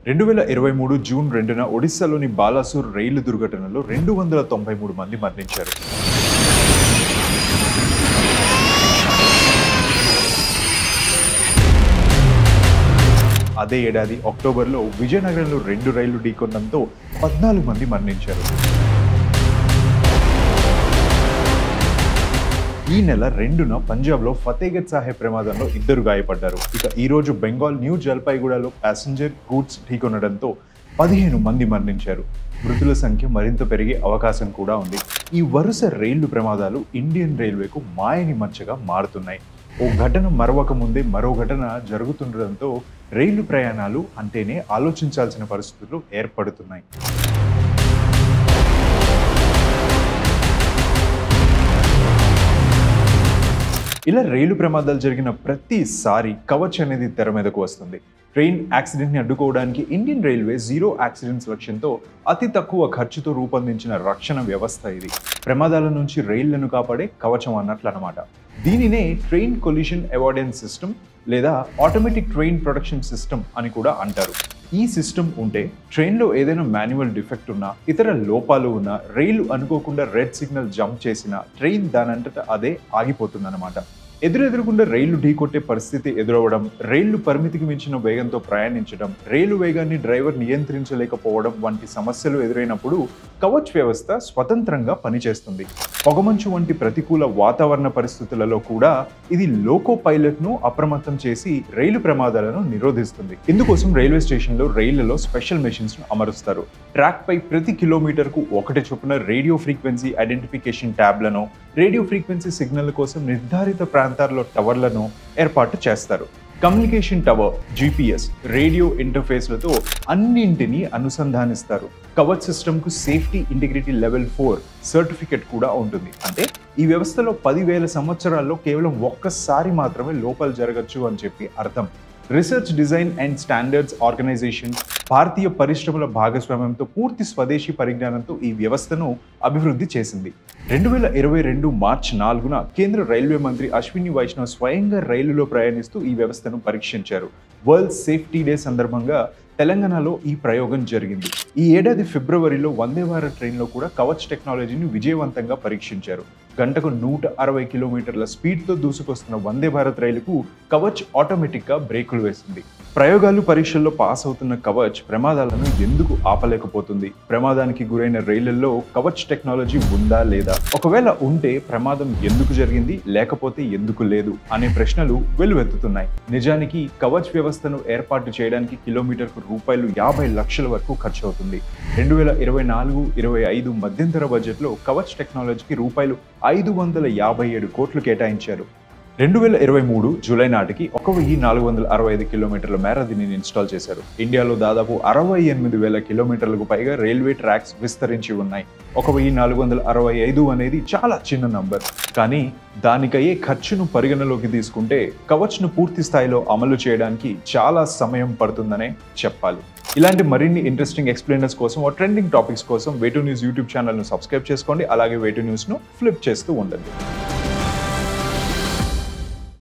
రెండు వేల ఇరవై మూడు జూన్ రెండున ఒడిశాలోని బాలాసూర్ రైలు దుర్ఘటనలో రెండు వందల తొంభై మూడు మంది మరణించారు అదే ఏడాది అక్టోబర్లో విజయనగరంలో రెండు రైళ్లు ఢీకొనడంతో పద్నాలుగు మంది మరణించారు ఈ నెల రెండున పంజాబ్లో ఫతేగఢ్ సాహెబ్ ప్రమాదంలో ఇద్దరు గాయపడ్డారు ఇక ఈ రోజు బెంగాల్ న్యూ జల్పాయిగూడలో ప్యాసింజర్ గూడ్స్ ఢీకొనడంతో పదిహేను మంది మరణించారు మృతుల సంఖ్య మరింత పెరిగే అవకాశం కూడా ఉంది ఈ వరుస రైళ్లు ప్రమాదాలు ఇండియన్ రైల్వేకు మాయని మచ్చగా మారుతున్నాయి ఓ ఘటన మరవక ముందే మరో ఘటన జరుగుతుండడంతో రైలు ప్రయాణాలు అంటేనే ఆలోచించాల్సిన పరిస్థితులు ఏర్పడుతున్నాయి ఇలా రైలు ప్రమాదాలు జరిగిన ప్రతిసారి కవచ్ అనేది తెర మీదకు వస్తుంది ట్రైన్ యాక్సిడెంట్ని అడ్డుకోవడానికి ఇండియన్ రైల్వే జీరో యాక్సిడెంట్స్ లక్ష్యంతో అతి తక్కువ ఖర్చుతో రూపొందించిన రక్షణ వ్యవస్థ ఇది ప్రమాదాల నుంచి రైళ్లను కాపాడే కవచం అన్నట్లు అనమాట దీనినే ట్రైన్ కొలిషన్ అవార్డెన్స్ సిస్టమ్ లేదా ఆటోమేటిక్ ట్రైన్ ప్రొడక్షన్ సిస్టమ్ అని కూడా అంటారు ఈ సిస్టమ్ ఉంటే ట్రైన్లో ఏదైనా మాన్యువల్ డిఫెక్ట్ ఉన్నా ఇతర లోపాలు ఉన్నా రైలు అనుకోకుండా రెడ్ సిగ్నల్ జంప్ చేసినా ట్రైన్ దానంతట అదే ఆగిపోతుందన్నమాట ఎదురెదురుకుండా రైలు ఢీకొట్టే పరిస్థితి ఎదురవ్వడం రైళ్లు పరిమితికి మించిన వేగంతో ప్రయాణించడం రైలు వేగాన్ని డ్రైవర్ నియంత్రించలేకపోవడం వంటి సమస్యలు ఎదురైనప్పుడు కవచ్ వ్యవస్థ స్వతంత్రంగా పనిచేస్తుంది పొగమంచు వంటి ప్రతికూల వాతావరణ పరిస్థితులలో కూడా ఇది లోకో పైలట్ ను అప్రమత్తం చేసి రైలు ప్రమాదాలను నిరోధిస్తుంది ఇందుకోసం రైల్వే స్టేషన్లో రైళ్లలో స్పెషల్ మెషిన్స్ ను అమరుస్తారు ట్రాక్ పై ప్రతి కిలోమీటర్ కు ఒకటి చొప్పున రేడియో ఫ్రీక్వెన్సీ ఐడెంటిఫికేషన్ ట్యాబ్లను రేడియో ఫ్రీక్వెన్సీ సిగ్నల్ కోసం నిర్ధారిత ప్రాంతాల్లో టవర్లను ఏర్పాటు చేస్తారు కమ్యూనికేషన్ టవర్ జీపీఎస్ రేడియో ఇంటర్ఫేస్లతో అన్నింటినీ అనుసంధానిస్తారు కవచ్ సిస్టమ్కు safety integrity level four certificate కూడా ఉంటుంది అంటే ఈ వ్యవస్థలో పదివేల సంవత్సరాల్లో కేవలం ఒక్కసారి మాత్రమే లోపాలు జరగచ్చు అని చెప్పి అర్థం research design and standards organisation భారతీయ పరిశ్రమల భాగస్వామ్యంతో పూర్తి స్వదేశీ పరిజ్ఞానంతో ఈ వ్యవస్థను అభివృద్ధి చేసింది రెండు వేల ఇరవై రెండు మార్చ్ నాలుగున కేంద్ర రైల్వే మంత్రి అశ్విని వైష్ణవ్ స్వయంగా రైలులో ప్రయాణిస్తూ ఈ వ్యవస్థను పరీక్షించారు వరల్డ్ సేఫ్టీ డే సందర్భంగా తెలంగాణలో ఈ ప్రయోగం జరిగింది ఈ ఏడాది ఫిబ్రవరిలో వందే భారత్ ట్రైన్లో కూడా కవచ్ టెక్నాలజీని విజయవంతంగా పరీక్షించారు గంటకు నూట అరవై కిలోమీటర్ల స్పీడ్తో దూసుకొస్తున్న వందే భారత్ రైలుకు కవచ్ ఆటోమేటిక్గా బ్రేకులు వేసింది ప్రయోగాలు పరీక్షల్లో పాస్ అవుతున్న కవచ్ ప్రమాదాలను ఎందుకు ఆపలేకపోతుంది ప్రమాదానికి గురైన రైళ్లలో కవచ్ టెక్నాలజీ ఉందా లేదా ఒకవేళ ఉంటే ప్రమాదం ఎందుకు జరిగింది లేకపోతే ఎందుకు లేదు అనే ప్రశ్నలు వెలువెత్తుతున్నాయి నిజానికి కవచ్ వ్యవస్థను ఏర్పాటు చేయడానికి కిలోమీటర్కు రూపాయలు యాభై లక్షల వరకు ఖర్చు అవుతుంది రెండు వేల ఇరవై నాలుగు ఇరవై ఐదు మధ్యంతర బడ్జెట్లో కవచ్ టెక్నాలజీకి రూపాయలు ఐదు వందల యాభై ఏడు కోట్లు కేటాయించారు రెండు వేల ఇరవై మూడు జూలై నాటికి ఒక వెయ్యి నాలుగు వందల అరవై ఐదు కిలోమీటర్ల మేర దీనిని ఇన్స్టాల్ చేశారు ఇండియాలో దాదాపు అరవై ఎనిమిది వేల కిలోమీటర్లకు పైగా రైల్వే ట్రాక్స్ విస్తరించి ఉన్నాయి ఒక వెయ్యి నాలుగు వందల అరవై ఐదు అనేది చాలా చిన్న నంబర్ కానీ దానికయ్యే ఖర్చును పరిగణలోకి తీసుకుంటే కవచ్ను పూర్తి స్థాయిలో అమలు చేయడానికి చాలా సమయం పడుతుందనే చెప్పాలి ఇలాంటి మరిన్ని ఇంట్రెస్టింగ్ ఎక్స్ప్లెయినర్స్ కోసం ట్రెండింగ్ టాపిక్స్ కోసం వేటు న్యూస్ యూట్యూబ్ ఛానల్ను సబ్స్క్రైబ్ చేసుకోండి అలాగే వేటు న్యూస్ను ఫ్లిప్ చేస్తూ ఉండండి